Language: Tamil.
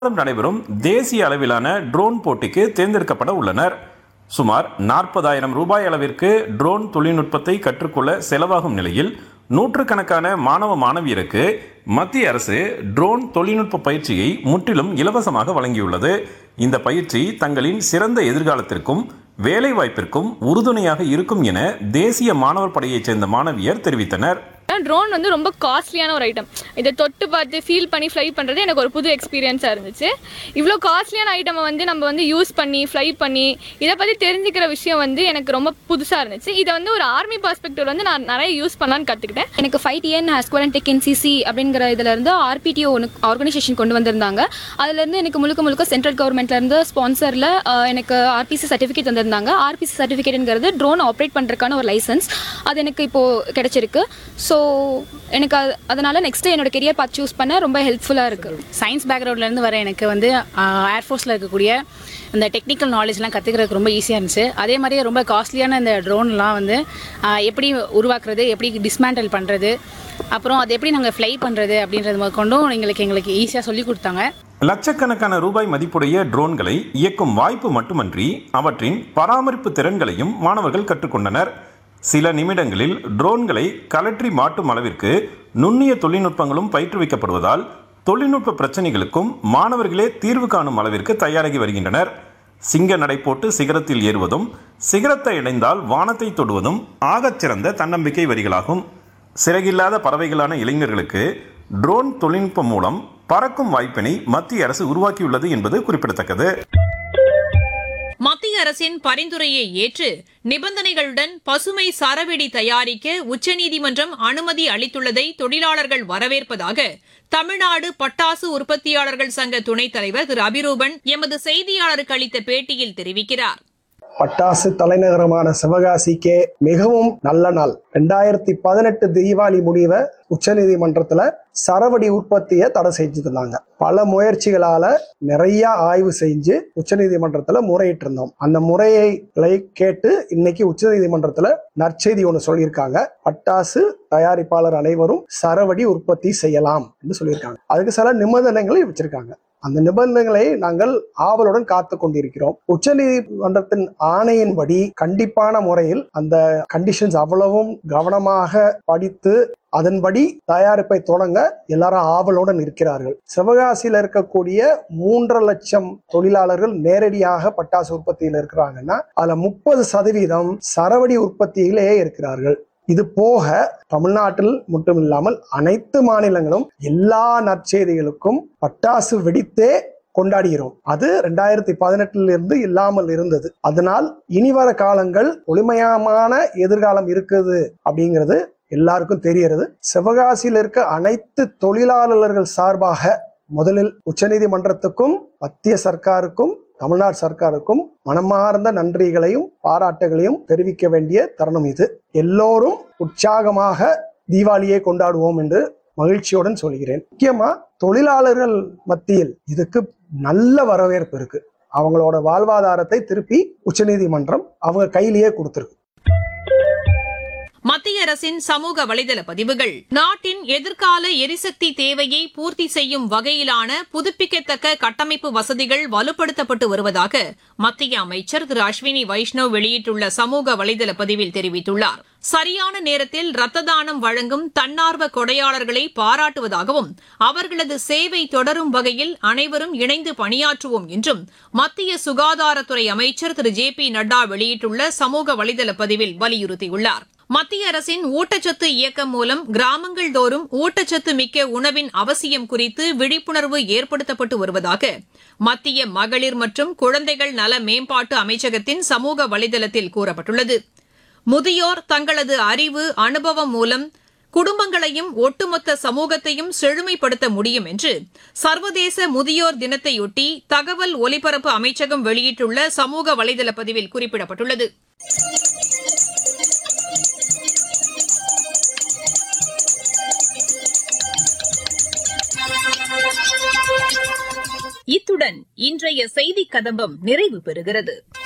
மாதம் நடைபெறும் தேசிய அளவிலான ட்ரோன் போட்டிக்கு தேர்ந்தெடுக்கப்பட உள்ளனர் சுமார் நாற்பதாயிரம் ரூபாய் அளவிற்கு ட்ரோன் தொழில்நுட்பத்தை கற்றுக்கொள்ள செலவாகும் நிலையில் நூற்றுக்கணக்கான மாணவ மாணவியருக்கு மத்திய அரசு ட்ரோன் தொழில்நுட்ப பயிற்சியை முற்றிலும் இலவசமாக வழங்கியுள்ளது இந்த பயிற்சி தங்களின் சிறந்த எதிர்காலத்திற்கும் வேலைவாய்ப்பிற்கும் உறுதுணையாக இருக்கும் என தேசிய மாணவர் படையைச் சேர்ந்த மாணவியர் தெரிவித்தனர் ட்ரோன் வந்து ரொம்ப காஸ்ட்லியான ஒரு ஐட்டம் இதை தொட்டு பார்த்து ஃபீல் பண்ணி ஃப்ளை பண்ணுறது எனக்கு ஒரு புது எக்ஸ்பீரியன்ஸாக இருந்துச்சு இவ்வளோ காஸ்ட்லியான ஐட்டமை வந்து நம்ம வந்து யூஸ் பண்ணி ஃப்ளை பண்ணி இதை பற்றி தெரிஞ்சுக்கிற விஷயம் வந்து எனக்கு ரொம்ப புதுசாக இருந்துச்சு இதை வந்து ஒரு ஆர்மி பர்ஸ்பெக்டிவ் வந்து நான் நிறைய யூஸ் பண்ணலான்னு கற்றுக்கிட்டேன் எனக்கு ஃபைவ் டிஎன் ஹஸ்குவல் அண்ட் டெக் என்சிசி அப்படிங்கிற இதுல இருந்து ஆர்பிடிஓ ஆர்கனைசேஷன் கொண்டு வந்திருந்தாங்க அதுலேருந்து எனக்கு முழுக்க முழுக்க சென்ட்ரல் கவர்மெண்ட்லேருந்து ஸ்பான்சரில் எனக்கு ஆர்பிசி சர்டிஃபிகேட் தந்திருந்தாங்க ஆர்பிசி சர்டிஃபிகேட்டுங்கிறது ட்ரோன் ஆப்ரேட் பண்ணுறதுக்கான ஒரு லைசன்ஸ் அது எனக்கு இப்போது கிடைச்சிருக்கு ஸோ எனக்கு அது அதனால் நெக்ஸ்ட்டு என்னோட கெரியர் பார்த்து சூஸ் பண்ண ரொம்ப ஹெல்ப்ஃபுல்லாக இருக்குது சயின்ஸ் பேக்ரவுண்ட்லேருந்து வர எனக்கு வந்து ஏர்ஃபோர்ஸில் இருக்கக்கூடிய இந்த டெக்னிக்கல் நாலேஜ்லாம் கற்றுக்கிறதுக்கு ரொம்ப ஈஸியாக இருந்துச்சு அதே மாதிரியே ரொம்ப காஸ்ட்லியான இந்த ட்ரோன்லாம் வந்து ஆஹ், எப்படி உருவாக்குறது எப்படி டிஸ்மேண்டல் பண்ணுறது அப்புறம் அது எப்படி நாங்கள் ஃப்ளை பண்ணுறது அப்படின்றது முதற்கொண்டும் எங்களுக்கு எங்களுக்கு ஈஸியாக சொல்லி கொடுத்தாங்க லட்சக்கணக்கான ரூபாய் மதிப்புடைய ட்ரோன்களை இயக்கும் வாய்ப்பு மட்டுமன்றி அவற்றின் பராமரிப்பு திறன்களையும் மாணவர்கள் கற்றுக்கொண்டனர் சில நிமிடங்களில் ட்ரோன்களை கலற்றி மாட்டும் அளவிற்கு நுண்ணிய தொழில்நுட்பங்களும் பயிற்றுவிக்கப்படுவதால் தொழில்நுட்ப பிரச்சனைகளுக்கும் மாணவர்களே தீர்வு காணும் அளவிற்கு தயாராகி வருகின்றனர் சிங்க நடை போட்டு சிகரத்தில் ஏறுவதும் சிகரத்தை அடைந்தால் வானத்தை தொடுவதும் ஆகச்சிறந்த தன்னம்பிக்கை வரிகளாகும் சிறகில்லாத பறவைகளான இளைஞர்களுக்கு ட்ரோன் தொழில்நுட்பம் மூலம் பறக்கும் வாய்ப்பினை மத்திய அரசு உருவாக்கியுள்ளது என்பது குறிப்பிடத்தக்கது மத்திய அரசின் பரிந்துரையை ஏற்று நிபந்தனைகளுடன் பசுமை சரவெடி தயாரிக்க உச்சநீதிமன்றம் அனுமதி அளித்துள்ளதை தொழிலாளர்கள் வரவேற்பதாக தமிழ்நாடு பட்டாசு உற்பத்தியாளர்கள் சங்க துணைத் தலைவர் திரு அபிரூபன் எமது செய்தியாளருக்கு அளித்த பேட்டியில் தெரிவிக்கிறார் பட்டாசு தலைநகரமான சிவகாசிக்கே மிகவும் நல்ல நாள் ரெண்டாயிரத்தி பதினெட்டு தீபாவளி முடிவை உச்சநீதிமன்றத்துல சரவடி உற்பத்தியை தடை செஞ்சிருந்தாங்க பல முயற்சிகளால நிறைய ஆய்வு செஞ்சு உச்சநீதிமன்றத்துல முறையிட்டு இருந்தோம் அந்த முறையை கேட்டு இன்னைக்கு உச்சநீதிமன்றத்துல நற்செய்தி ஒன்று சொல்லியிருக்காங்க பட்டாசு தயாரிப்பாளர் அனைவரும் சரவடி உற்பத்தி செய்யலாம் என்று சொல்லியிருக்காங்க அதுக்கு சில நிபந்தனைகளை வச்சிருக்காங்க அந்த நிபந்தனைகளை நாங்கள் ஆவலுடன் காத்து கொண்டிருக்கிறோம் உச்சநீதிமன்றத்தின் ஆணையின்படி கண்டிப்பான முறையில் அந்த கண்டிஷன்ஸ் அவ்வளவும் கவனமாக படித்து அதன்படி தயாரிப்பை தொடங்க எல்லாரும் ஆவலுடன் இருக்கிறார்கள் சிவகாசியில் இருக்கக்கூடிய மூன்றரை லட்சம் தொழிலாளர்கள் நேரடியாக பட்டாசு உற்பத்தியில் இருக்கிறாங்கன்னா அதுல முப்பது சதவீதம் சரவடி உற்பத்தியிலேயே இருக்கிறார்கள் இது போக தமிழ்நாட்டில் மட்டும் இல்லாமல் அனைத்து மாநிலங்களும் எல்லா நற்செய்திகளுக்கும் பட்டாசு வெடித்தே கொண்டாடுகிறோம் அது ரெண்டாயிரத்தி பதினெட்டுல இருந்து இல்லாமல் இருந்தது அதனால் இனி வர காலங்கள் ஒளிமயமான எதிர்காலம் இருக்குது அப்படிங்கிறது எல்லாருக்கும் தெரியறது சிவகாசியில் இருக்க அனைத்து தொழிலாளர்கள் சார்பாக முதலில் உச்சநீதிமன்றத்துக்கும் மத்திய சர்க்காருக்கும் தமிழ்நாடு சர்க்காருக்கும் மனமார்ந்த நன்றிகளையும் பாராட்டுகளையும் தெரிவிக்க வேண்டிய தருணம் இது எல்லோரும் உற்சாகமாக தீபாவளியை கொண்டாடுவோம் என்று மகிழ்ச்சியுடன் சொல்கிறேன் முக்கியமா தொழிலாளர்கள் மத்தியில் இதுக்கு நல்ல வரவேற்பு இருக்கு அவங்களோட வாழ்வாதாரத்தை திருப்பி உச்சநீதிமன்றம் அவங்க கையிலேயே கொடுத்துருக்கு மத்திய அரசின் சமூக வலைதள பதிவுகள் நாட்டின் எதிர்கால எரிசக்தி தேவையை பூர்த்தி செய்யும் வகையிலான புதுப்பிக்கத்தக்க கட்டமைப்பு வசதிகள் வலுப்படுத்தப்பட்டு வருவதாக மத்திய அமைச்சர் திரு அஸ்வினி வைஷ்ணவ் வெளியிட்டுள்ள சமூக வலைதள பதிவில் தெரிவித்துள்ளார் சரியான நேரத்தில் ரத்த தானம் வழங்கும் தன்னார்வ கொடையாளர்களை பாராட்டுவதாகவும் அவர்களது சேவை தொடரும் வகையில் அனைவரும் இணைந்து பணியாற்றுவோம் என்றும் மத்திய சுகாதாரத்துறை அமைச்சர் திரு ஜே பி நட்டா வெளியிட்டுள்ள சமூக வலைதள பதிவில் வலியுறுத்தியுள்ளார் மத்திய அரசின் ஊட்டச்சத்து இயக்கம் மூலம் கிராமங்கள் தோறும் ஊட்டச்சத்து மிக்க உணவின் அவசியம் குறித்து விழிப்புணர்வு ஏற்படுத்தப்பட்டு வருவதாக மத்திய மகளிர் மற்றும் குழந்தைகள் நல மேம்பாட்டு அமைச்சகத்தின் சமூக வலைதளத்தில் கூறப்பட்டுள்ளது முதியோர் தங்களது அறிவு அனுபவம் மூலம் குடும்பங்களையும் ஒட்டுமொத்த சமூகத்தையும் செழுமைப்படுத்த முடியும் என்று சர்வதேச முதியோர் தினத்தையொட்டி தகவல் ஒலிபரப்பு அமைச்சகம் வெளியிட்டுள்ள சமூக வலைதள பதிவில் குறிப்பிடப்பட்டுள்ளது இத்துடன் இன்றைய செய்திக் கதம்பம் நிறைவு பெறுகிறது